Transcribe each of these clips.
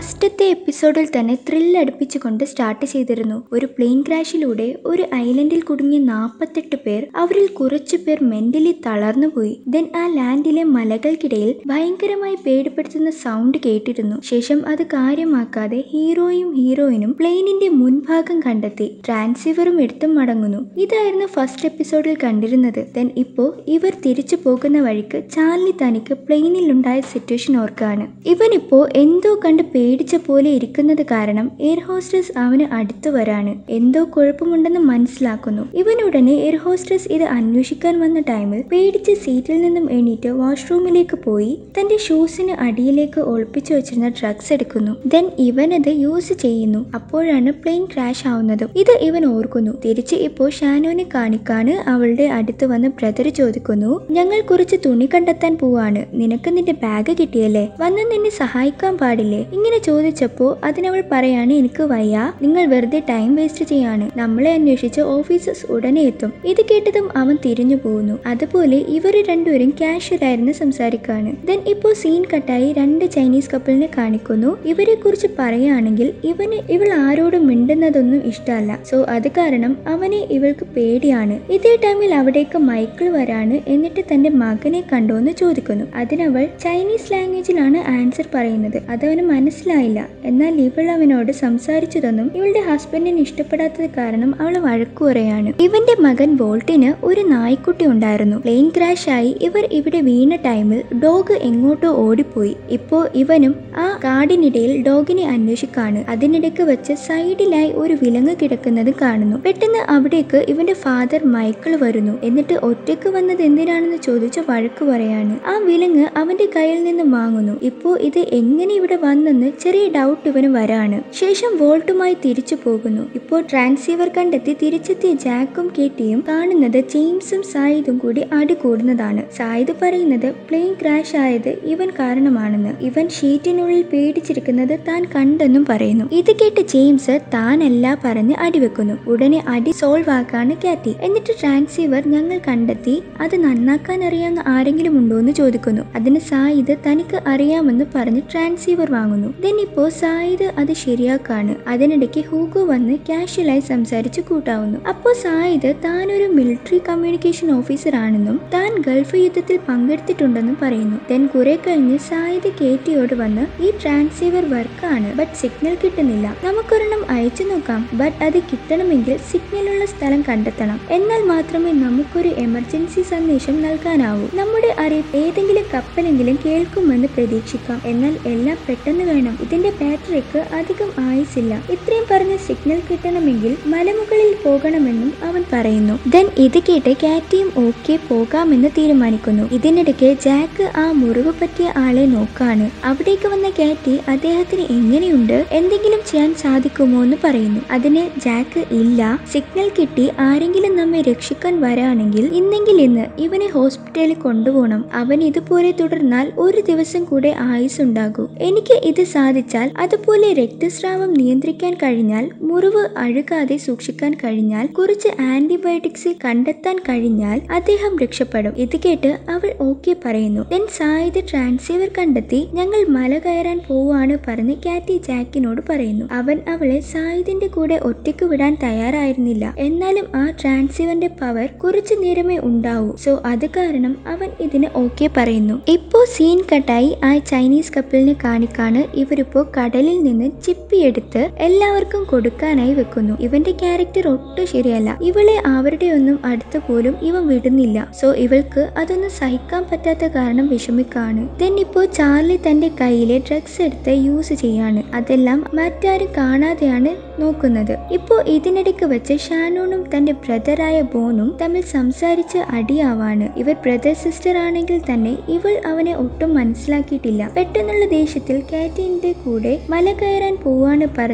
ഫസ്റ്റത്തെ എപ്പിസോഡിൽ തന്നെ ത്രിൽ അടുപ്പിച്ചുകൊണ്ട് സ്റ്റാർട്ട് ചെയ്തിരുന്നു ഒരു പ്ലെയിൻ ക്രാഷിലൂടെ ഒരു ഐലൻഡിൽ കുടുങ്ങിയ നാൽപ്പത്തെട്ട് പേർ അവരിൽ കുറച്ചു പേർ മെന്റലി തളർന്നുപോയി ദെൻ ആ ലാൻഡിലെ മലകൾക്കിടയിൽ ഭയങ്കരമായി പേടിപ്പെടുത്തുന്ന സൗണ്ട് കേട്ടിരുന്നു ശേഷം അത് കാര്യമാക്കാതെ ഹീറോയും ഹീറോയിനും പ്ലെയിനിന്റെ മുൻഭാഗം കണ്ടെത്തി ട്രാൻസിവറും എടുത്തും മടങ്ങുന്നു ഇതായിരുന്നു ഫസ്റ്റ് എപ്പിസോഡിൽ കണ്ടിരുന്നത് ദെൻ ഇപ്പോ ഇവർ തിരിച്ചു പോകുന്ന വഴിക്ക് ചാർലി തനിക്ക് പ്ലെയിനിലുണ്ടായ സിറ്റുവേഷൻ ഓർക്കാണ് ഇവനിപ്പോ എന്തോ കണ്ട് പേടിച്ച പോലെ ഇരിക്കുന്നത് കാരണം എയർ ഹോസ്റ്റസ് അവന് അടുത്തു വരാണ് എന്തോ കുഴപ്പമുണ്ടെന്ന് മനസ്സിലാക്കുന്നു ഇവനുടനെ എയർ ഹോസ്റ്റസ് ഇത് അന്വേഷിക്കാൻ വന്ന ടൈമിൽ പേടിച്ച് സീറ്റിൽ നിന്നും എണീറ്റ് വാഷ്റൂമിലേക്ക് പോയി തന്റെ ഷൂസിന് അടിയിലേക്ക് ഒളിപ്പിച്ചു വെച്ചിരുന്ന ഡ്രഗ്സ് എടുക്കുന്നു ദെൻ ഇവനത് യൂസ് ചെയ്യുന്നു അപ്പോഴാണ് പ്ലെയിൻ ക്രാഷ് ആവുന്നതും ഇത് ഇവൻ ഓർക്കുന്നു തിരിച്ച് ഇപ്പോൾ ഷാനോനെ കാണിക്കാണ് അവളുടെ അടുത്ത് വന്ന് ബ്രദർ ചോദിക്കുന്നു ഞങ്ങൾ കുറച്ച് തുണി കണ്ടെത്താൻ പോവാണ് നിനക്ക് നിന്റെ ബാഗ് കിട്ടിയല്ലേ വന്ന് നിന്നെ സഹായിക്കാൻ പാടില്ലേ ഇങ്ങനെ ചോദിച്ചപ്പോ അതിനവൾ പറയാണ് എനിക്ക് വയ്യ നിങ്ങൾ വെറുതെ ടൈം വേസ്റ്റ് ചെയ്യാണ് നമ്മളെ അന്വേഷിച്ച് ഓഫീസേഴ്സ് ഉടനെ എത്തും ഇത് കേട്ടതും അവൻ തിരിഞ്ഞു പോകുന്നു അതുപോലെ ഇവർ രണ്ടുപേരും കാഷ്വലായിരുന്നു സംസാരിക്കാണ് ദെൻ ഇപ്പോൾ സീൻ കട്ടായി രണ്ട് ചൈനീസ് കപ്പിളിനെ കാണിക്കുന്നു ഇവരെ കുറിച്ച് പറയുകയാണെങ്കിൽ ഇവന് ഇവൾ ആരോടും മിണ്ടുന്നതൊന്നും ഇഷ്ടമല്ല സോ അത് കാരണം അവനെ ഇവൾക്ക് പേടിയാണ് ഇതേ ടൈമിൽ അവിടേക്ക് മൈക്കിൾ വരാണ് എന്നിട്ട് തന്റെ മകനെ കണ്ടോ എന്ന് ചോദിക്കുന്നു അതിനവൾ ചൈനീസ് ലാംഗ്വേജിലാണ് ആൻസർ പറയുന്നത് അതവന് മനസ്സിലായില്ല എന്നാൽ ഇവൾ അവനോട് സംസാരിച്ചതൊന്നും ഇവളുടെ ഹസ്ബൻഡിന് ഇഷ്ടപ്പെടാത്തത് കാരണം അവൾ വഴക്കു പറയാണ് ഇവന്റെ മകൻ ബോൾട്ടിന് ഒരു നായ്ക്കുട്ടി ഉണ്ടായിരുന്നു പ്ലെയിൻ ക്രാഷ് ആയി ഇവർ ഇവിടെ വീണ ടൈമിൽ ഡോഗ് എങ്ങോട്ടോ ഓടിപ്പോയി ഇപ്പോ ഇവനും ആ കാടിനിടയിൽ ഡോഗിനെ അന്വേഷിക്കാണ് അതിനിടയ്ക്ക് വെച്ച് സൈഡിലായി ഒരു വിലങ്ങ് കിടക്കുന്നത് കാണുന്നു പെട്ടെന്ന് അവിടേക്ക് ഇവന്റെ ഫാദർ മൈക്കിൾ വരുന്നു എന്നിട്ട് ഒറ്റയ്ക്ക് വന്നത് എന്തിനാണെന്ന് ചോദിച്ച് വഴക്ക് പറയാണ് ആ വിലങ്ങ് അവന്റെ കയ്യിൽ നിന്ന് വാങ്ങുന്നു ഇപ്പോ ഇത് എങ്ങനെ ഇവിടെ വന്നെന്ന് ചെറിയ ഡൗട്ട് ഇവന് വരാണ് ശേഷം വോൾട്ടുമായി തിരിച്ചു പോകുന്നു ഇപ്പോൾ ട്രാൻസീവർ കണ്ടെത്തി തിരിച്ചെത്തിയ ജാക്കും കേറ്റിയും കാണുന്നത് ജെയിംസും സായിദും കൂടി അടി കൂടുന്നതാണ് സായിദ് പറയുന്നത് പ്ലെയിൻ ക്രാഷ് ആയത് ഇവൻ കാരണമാണെന്ന് ഇവൻ ഷീറ്റിനുള്ളിൽ പേടിച്ചിരിക്കുന്നത് താൻ കണ്ടെന്നും പറയുന്നു ഇത് കേട്ട് ജെയിംസ് താനല്ല പറഞ്ഞ് അടിവെക്കുന്നു ഉടനെ അടി സോൾവ് ആക്കാണ് കാറ്റി എന്നിട്ട് ട്രാൻസീവർ ഞങ്ങൾ കണ്ടെത്തി അത് നന്നാക്കാൻ അറിയാവുന്ന ആരെങ്കിലും ഉണ്ടോ എന്ന് ചോദിക്കുന്നു അതിന് സായിദ് തനിക്ക് അറിയാമെന്ന് പറഞ്ഞ് ട്രാൻസീവർ വാങ്ങുന്നു ദെൻ ഇപ്പോ സായിദ് അത് ശരിയാക്കാണ് അതിനിടയ്ക്ക് ഹൂഗോ വന്ന് കാഷ്വലായി സംസാരിച്ച് കൂട്ടാവുന്നു അപ്പോൾ സായിദ് താൻ ഒരു മിലിറ്ററി കമ്മ്യൂണിക്കേഷൻ ഓഫീസർ ആണെന്നും താൻ ഗൾഫ് യുദ്ധത്തിൽ പങ്കെടുത്തിട്ടുണ്ടെന്നും പറയുന്നു ദെൻ കുറെ കഴിഞ്ഞ് സായിദ് കേറ്റിയോട് വന്ന് ഈ ട്രാൻസീവർ വർക്കാണ് ബട്ട് സിഗ്നൽ കിട്ടുന്നില്ല നമുക്കൊരെണ്ണം അയച്ചു നോക്കാം ബട്ട് അത് കിട്ടണമെങ്കിൽ സിഗ്നലുള്ള സ്ഥലം കണ്ടെത്തണം എന്നാൽ മാത്രമേ നമുക്കൊരു എമർജൻസി സന്ദേശം നൽകാനാവൂ നമ്മുടെ അറിയിപ്പ് ഏതെങ്കിലും കപ്പലെങ്കിലും കേൾക്കുമെന്ന് പ്രതീക്ഷിക്കാം എന്നാൽ എല്ലാം പെട്ടെന്ന് വേണം ഇതിന്റെ ബാറ്ററിക്ക് അധികം ആയുസില്ല ഇത്രയും പറഞ്ഞ സിഗ്നൽ കിട്ടണമെങ്കിൽ മലമുകളിൽ പോകണമെന്നും അവൻ പറയുന്നു ദെൻ ഇത് കേട്ട് കാറ്റിയും ഓക്കെ പോകാമെന്ന് തീരുമാനിക്കുന്നു ഇതിനിടയ്ക്ക് ജാക്ക് ആ മുറിവ് പറ്റിയ ആളെ നോക്കാണ് അവിടേക്ക് വന്ന കാറ്റി അദ്ദേഹത്തിന് എങ്ങനെയുണ്ട് എന്തെങ്കിലും ചെയ്യാൻ സാധിക്കുമോ എന്ന് പറയുന്നു അതിന് ജാക്ക് ഇല്ല സിഗ്നൽ കിട്ടി ആരെങ്കിലും നമ്മെ രക്ഷിക്കാൻ വരാണെങ്കിൽ ഇന്നെങ്കിൽ ഇന്ന് ഇവനെ ഹോസ്പിറ്റലിൽ കൊണ്ടുപോകണം അവൻ ഇതുപോലെ തുടർന്നാൽ ഒരു ദിവസം കൂടെ ആയുസ് ഉണ്ടാകൂ എനിക്ക് ഇത് സാധിച്ചാൽ അതുപോലെ രക്തസ്രാവം നിയന്ത്രിക്കാൻ കഴിഞ്ഞാൽ മുറിവ് അഴുകാതെ സൂക്ഷിക്കാൻ കഴിഞ്ഞാൽ കുറച്ച് ആന്റിബയോട്ടിക്സ് കണ്ടെത്താൻ കഴിഞ്ഞാൽ അദ്ദേഹം രക്ഷപ്പെടും ഇത് കേട്ട് അവൾ ഓക്കെ പറയുന്നു ദെൻ സായിദ് ട്രാൻസീവർ കണ്ടെത്തി ഞങ്ങൾ മല കയറാൻ പോവാണ് പറഞ്ഞ് കാറ്റി ജാക്കിനോട് പറയുന്നു അവൻ അവളെ സായിദിന്റെ കൂടെ ഒറ്റയ്ക്ക് വിടാൻ തയ്യാറായിരുന്നില്ല എന്നാലും ആ ട്രാൻസീവറിന്റെ പവർ കുറച്ചു നേരമേ ഉണ്ടാവൂ സോ അത് കാരണം അവൻ ഇതിന് ഓക്കെ പറയുന്നു ഇപ്പോ സീൻ കട്ടായി ആ ചൈനീസ് കപ്പിളിനെ കാണിക്കാണ് ഇവരിപ്പോ കടലിൽ നിന്ന് ചിപ്പിയെടുത്ത് എല്ലാവർക്കും കൊടുക്കാനായി വെക്കുന്നു ഇവന്റെ ക്യാരക്ടർ ഒട്ടും ശരിയല്ല ഇവളെ അവരുടെ ഒന്നും അടുത്ത് പോലും ഇവൻ വിടുന്നില്ല സോ ഇവൾക്ക് അതൊന്നും സഹിക്കാൻ പറ്റാത്ത കാരണം വിഷമിക്കാണ് ദെൻ ഇപ്പോ ചാർലി തന്റെ കയ്യിലെ ഡ്രഗ്സ് എടുത്ത് യൂസ് ചെയ്യാണ് അതെല്ലാം മറ്റാരും കാണാതെയാണ് നോക്കുന്നത് ഇപ്പോ ഇതിനിടയ്ക്ക് വെച്ച് ഷാനോണും തന്റെ ബ്രദറായ ബോണും തമ്മിൽ സംസാരിച്ച് അടിയാവാണ് ഇവർ ബ്രദർ സിസ്റ്റർ ആണെങ്കിൽ തന്നെ ഇവൾ അവനെ ഒട്ടും മനസ്സിലാക്കിയിട്ടില്ല പെട്ടെന്നുള്ള ദേഷ്യത്തിൽ കാറ്റിന്റെ കൂടെ മല കയറാൻ പോവാണ് പറഞ്ഞ് അവൻ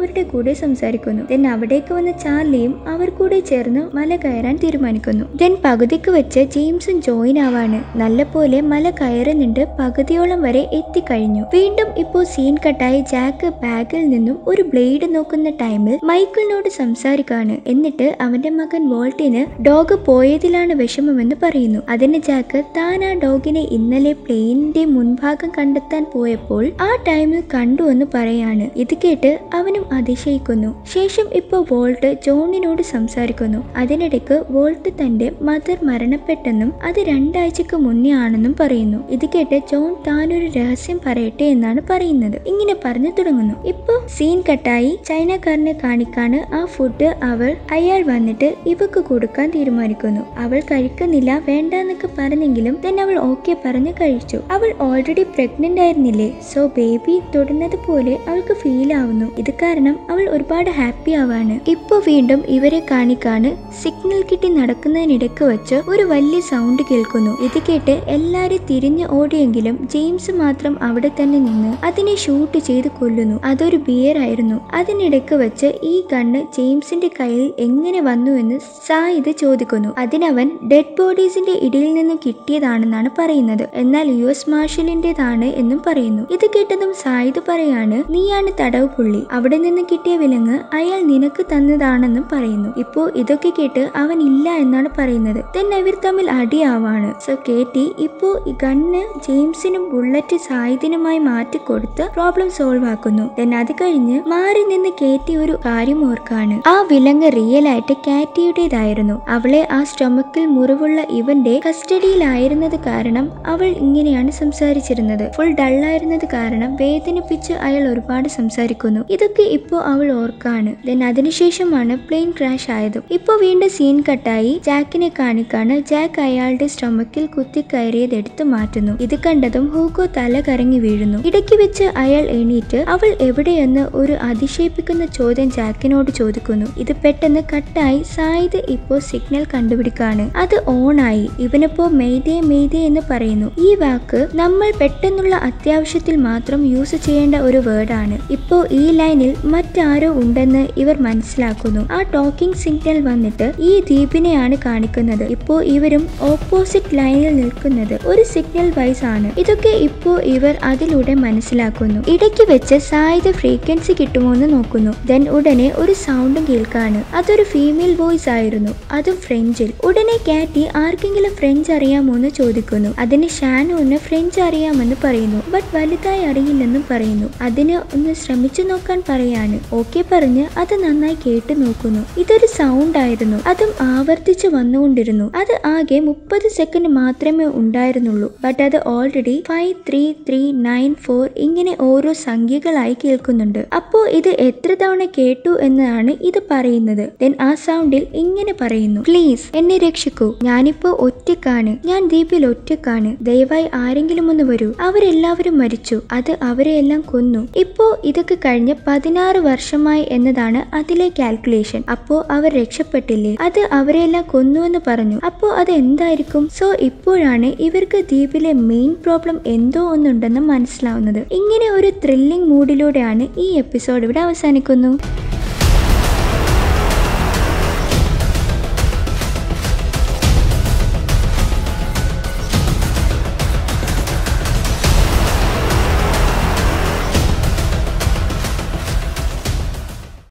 അവരുടെ കൂടെ സംസാരിക്കുന്നു ദെൻ അവിടേക്ക് വന്ന ചാർലിയും അവർ കൂടെ ചേർന്ന് മല കയറാൻ തീരുമാനിക്കുന്നു ദെൻ പകുതിക്ക് വെച്ച് ജെയിംസും ജോയിൻ ആവാണ് നല്ലപോലെ മല കയറുന്നുണ്ട് പകുതിയോളം വരെ എത്തിക്കഴിഞ്ഞു വീണ്ടും ഇപ്പോൾ സീൻ കട്ടായി ജാക്ക് ബാഗിൽ നിന്നും ഒരു ബ്ലേഡ് നോക്കുന്ന ടൈമിൽ മൈക്കിളിനോട് സംസാരിക്കാണ് എന്നിട്ട് അവന്റെ മകൻ വോൾട്ടിന് ഡോഗ് പോയതിലാണ് വിഷമമെന്ന് പറയുന്നു അതിന് ജാക്ക് താൻ ആ ഡോഗിനെ ഇന്നലെ പ്ലെയിനിന്റെ മുൻഭാഗം കണ്ടെത്താൻ പോയപ്പോൾ ആ ടൈമിൽ കണ്ടു എന്ന് പറയാണ് ഇത് കേട്ട് അവനും അതിശയിക്കുന്നു ശേഷം ഇപ്പോൾ വോൾട്ട് ജോണിനോട് സംസാരിക്കുന്നു അതിനിടയ്ക്ക് വോൾട്ട് തന്റെ മദർ മരണപ്പെട്ടെന്നും അത് രണ്ടാഴ്ചക്ക് മുന്നേ ആണെന്നും പറയുന്നു ഇത് കേട്ട് ജോൺ താനൊരു രഹസ്യം പറയട്ടെ എന്നാണ് പറയുന്നത് ഇങ്ങനെ പറഞ്ഞു തുടങ്ങുന്നു ഇപ്പൊ സീൻ കട്ടായി ചൈനക്കാരനെ കാണിക്കാണ് ആ ഫുഡ് അവൾ അയാൾ വന്നിട്ട് ഇവക്ക് കൊടുക്കാൻ തീരുമാനിക്കുന്നു അവൾ കഴിക്കുന്നില്ല വേണ്ട എന്നൊക്കെ പറഞ്ഞെങ്കിലും then അവൾ ഓക്കെ പറഞ്ഞ് കഴിച്ചു അവൾ ഓൾറെഡി പ്രഗ്നന്റ് ആയിരുന്നില്ലേ സോ ബേബി തൊടുന്നത് പോലെ അവൾക്ക് ഫീൽ ആവുന്നു ഇത് കാരണം അവൾ ഒരുപാട് ഹാപ്പി ആവാണ് ഇപ്പൊ വീണ്ടും ഇവരെ കാണിക്കാണ് സിഗ്നൽ കിട്ടി നടക്കുന്നതിനിടയ്ക്ക് വെച്ച് ഒരു വലിയ സൗണ്ട് കേൾക്കുന്നു ഇത് കേട്ട് എല്ലാരും തിരിഞ്ഞു ഓടിയെങ്കിലും ജെയിംസ് മാത്രം അവിടെ തന്നെ നിന്ന് അതിനെ ഷൂട്ട് ചെയ്ത് കൊല്ലുന്നു അതൊരു ബിയർ ആയിരുന്നു അതിനിടയ്ക്ക് വെച്ച് ഈ ഗണ്ണ് ജെയിംസിന്റെ കയ്യിൽ എങ്ങനെ വന്നു എന്ന് സായിദ് ചോദിക്കുന്നു അതിനവൻ ഡെഡ് ബോഡീസിന്റെ ഇടയിൽ നിന്നും കിട്ടിയതാണെന്നാണ് പറയുന്നത് എന്നാൽ യു എസ് മാർഷലിന്റേതാണ് എന്നും പറയുന്നു ഇത് കേട്ടതും സായിദ് പറയാണ് നീയാണ് തടവ് പുള്ളി അവിടെ നിന്ന് കിട്ടിയ വിലങ്ങ് അയാൾ നിനക്ക് തന്നതാണെന്നും പറയുന്നു ഇപ്പോ ഇതൊക്കെ കേട്ട് അവൻ ഇല്ല എന്നാണ് പറയുന്നത് തന്നെ ഇവർ തമ്മിൽ അടിയാവാണ് സോ കേട്ടി ഇപ്പോ ഈ ഗണ്ണ് ജെയിംസിനും ബുള്ളറ്റ് സായിദിനുമായി മാറ്റിക്കൊടുത്ത് പ്രോബ്ലം സോൾവ് ആക്കുന്നു then അത് കഴിഞ്ഞ് മാറി നിന്ന് കേറ്റി ഒരു കാര്യം ഓർക്കാണ് ആ വിലങ്ങ് റിയൽ ആയിട്ട് കാറ്റിയുടേതായിരുന്നു അവളെ ആ സ്റ്റൊമക്കിൽ മുറിവുള്ള ഇവന്റെ കസ്റ്റഡിയിലായിരുന്നത് കാരണം അവൾ ഇങ്ങനെയാണ് സംസാരിച്ചിരുന്നത് ഫുൾ ഡള്ളായിരുന്നത് കാരണം വേദനിപ്പിച്ച് അയാൾ ഒരുപാട് സംസാരിക്കുന്നു ഇതൊക്കെ ഇപ്പോ അവൾ ഓർക്കാണ് ദെൻ അതിനുശേഷമാണ് പ്ലെയിൻ ക്രാഷ് ആയതും ഇപ്പൊ വീണ്ടും സീൻ കട്ടായി ജാക്കിനെ കാണിക്കാണ് ജാക്ക് അയാളുടെ സ്റ്റൊമക്കിൽ കുത്തി കയറിയത് എടുത്തു മാറ്റുന്നു ഇത് കണ്ടതും ഹൂഗോ തല കറങ്ങി വീഴുന്നു ഇടയ്ക്ക് വെച്ച് അയാൾ എണീറ്റ് അവൾ എവിടെയെന്ന് ഒരു അതിശയിപ്പിക്കുന്ന ചോദ്യം ജാക്കിനോട് ചോദിക്കുന്നു ഇത് പെട്ടെന്ന് കട്ടായി സായിദ് ഇപ്പോ സിഗ്നൽ കണ്ടുപിടിക്കാണ് അത് ഓണായി ഇവനിപ്പോ മെയ്തേ മെയ്തേ എന്ന് പറയുന്നു ഈ വാക്ക് നമ്മൾ പെട്ടെന്നുള്ള അത്യാവശ്യത്തിൽ മാത്രം യൂസ് ചെയ്യേണ്ട ഒരു വേർഡാണ് ഇപ്പോ ഈ ലൈനിൽ മറ്റാരോ ഉണ്ടെന്ന് ഇവർ മനസ്സിലാക്കുന്നു ആ ടോക്കിംഗ് സിഗ്നൽ വന്നിട്ട് ഈ ദ്വീപിനെയാണ് കാണിക്കുന്നത് ഇപ്പോ ഇവരും ഓപ്പോസിറ്റ് ലൈനിൽ നിൽക്കുന്നത് ഒരു സിഗ്നൽ വൈസ് ആണ് ഇതൊക്കെ ഇപ്പോ ഇവർ അതിലൂടെ മനസ്സിലാക്കുന്നു ഇടയ്ക്ക് വെച്ച് സായുധ ഫ്രീക്വൻസി കിട്ടുമോ എന്ന് നോക്കുന്നു ദെൻ ഉടനെ ഒരു സൗണ്ടും കേൾക്കാണ് അതൊരു ഫീമെയിൽ വോയിസ് ആയിരുന്നു അതും ഫ്രഞ്ചിൽ ഉടനെ കാറ്റി ആർക്കെങ്കിലും ഫ്രഞ്ച് അറിയാമോ എന്ന് ചോദിക്കുന്നു അതിന് ഷാനുവിന് ഫ്രഞ്ച് അറിയാമെന്ന് പറയുന്നു ബട്ട് വലുതായി അറിയില്ലെന്നും പറയുന്നു അതിന് ഒന്ന് ശ്രമിച്ചു നോക്കാൻ പറയാണ് ഓക്കെ പറഞ്ഞ് അത് നന്നായി കേട്ടു നോക്കുന്നു ഇതൊരു സൗണ്ട് ആയിരുന്നു അതും ആവർത്തിച്ച് വന്നുകൊണ്ടിരുന്നു അത് ആകെ മുപ്പത് സെക്കൻഡ് മാത്രമേ ഉണ്ടായിരുന്നുള്ളൂ ബട്ട് അത് already five three three nine four ഇങ്ങനെ ഓരോ സംഖ്യകളായി കേൾക്കുന്നുണ്ട് അപ്പോ ഇത് എത്ര തവണ കേട്ടു എന്നാണ് ഇത് പറയുന്നത് ദെൻ ആ സൗണ്ടിൽ ഇങ്ങനെ പറയുന്നു പ്ലീസ് എന്നെ രക്ഷിക്കൂ ഞാനിപ്പോ ഒറ്റക്കാണ് ഞാൻ ദ്വീപിൽ ഒറ്റക്കാണ് ദയവായി ആരെങ്കിലും ഒന്ന് വരൂ അവരെല്ലാവരും മരിച്ചു അത് അവരെയെല്ലാം കൊന്നു ഇപ്പോ ഇതൊക്കെ കഴിഞ്ഞ് പതിനാറ് വർഷമായി എന്നതാണ് അതിലെ കാൽക്കുലേഷൻ അപ്പോ അവർ രക്ഷപ്പെട്ടില്ലേ അത് അവരെല്ലാം കൊന്നുവെന്ന് പറഞ്ഞു അപ്പോ അത് എന്തായിരിക്കും സോ ഇപ്പോഴാണ് ഇവർക്ക് ദ്വീപിലെ മെയിൻ പ്രോബ്ലം എന്തോ ഒന്നുണ്ടെന്ന് മനസ്സിലാവുന്നത് ഇങ്ങനെ ഒരു ത്രില്ലിംഗ് മൂഡിലൂടെയാണ് ഈ എപ്പിസോഡ് ഇവിടെ അവസാനിക്കുന്നു